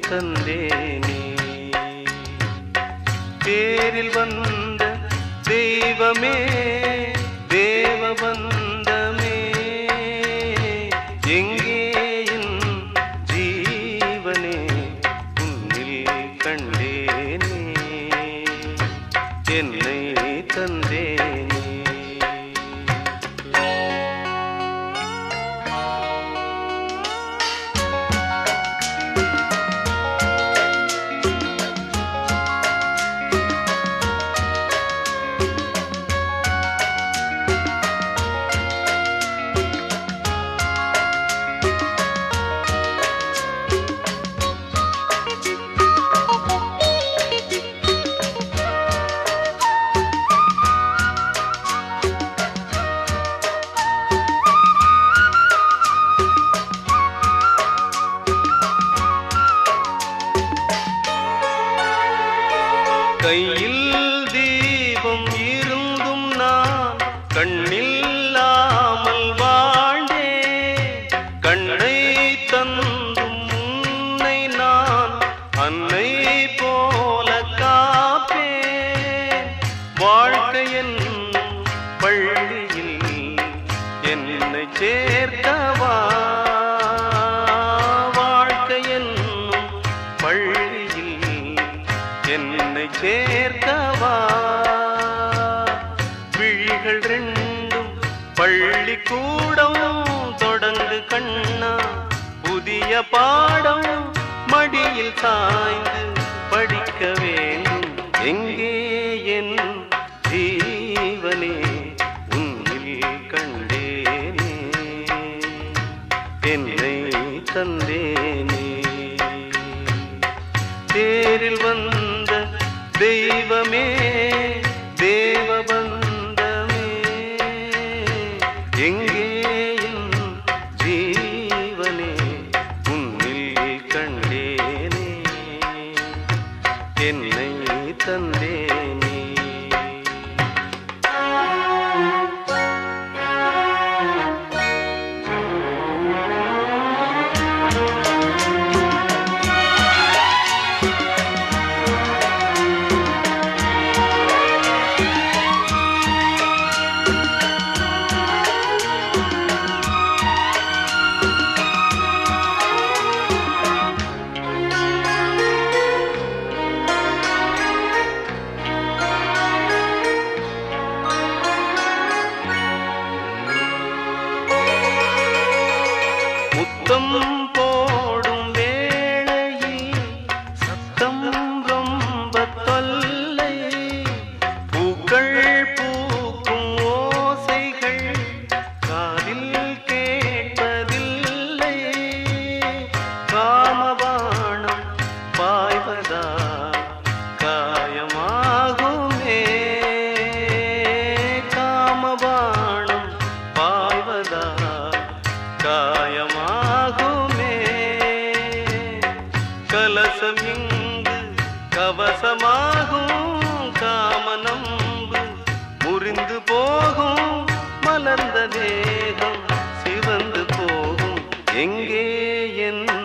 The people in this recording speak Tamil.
தந்தேனே தேரில் வந்த தெய்வமே தேவ பந்தமே எங்கே என் ஜீவனே உன்னில் கண்டேனே என்னை தந்தேனே கையில் தீபம் இருந்தும் நான் கண்ணில்லாமல் வாழ்ந்தேன் கண்ணை தந்தும் உன்னை நான் அன்னை போல காப்பேன் வாழ்க்கை என்னும் பள்ளியில் என்னை சேர்க்கவா வாழ்க்கை என்னும் பள்ளியில் என்னை சேர்க்கவா விழிகள் ரெண்டும் பள்ளிக்கூடம் தொடர்ந்து கண்ணா புதிய பாடம் மடியில் சாய்ந்து படிக்க வேண்டும் எங்கே என் ஜீவனே உன்னில் கண்டேனே என்னை தந்தேனே தேரில் வந்த தெய்வமே தேவ பந்தமே எங்கே என் ஜீவனே உன்னில் கண்டேனே என்னை தந்தேனே முத்தம் போடும் வேளையில் சத்தம் ரொம்ப தொல்லை பூக்கள் பூக்கும் ஓசைகள் காதில் கேட்பதில்லை காமபாணம் பாய்வதா காயமாகுமே காமபாணம் பாய்வதா காயமாகுமே கலசம் இங்கு கவசமாகும் காமனம்பு முறிந்து போகும் மலர்ந்த தேகம் சிவந்து போகும் எங்கே என்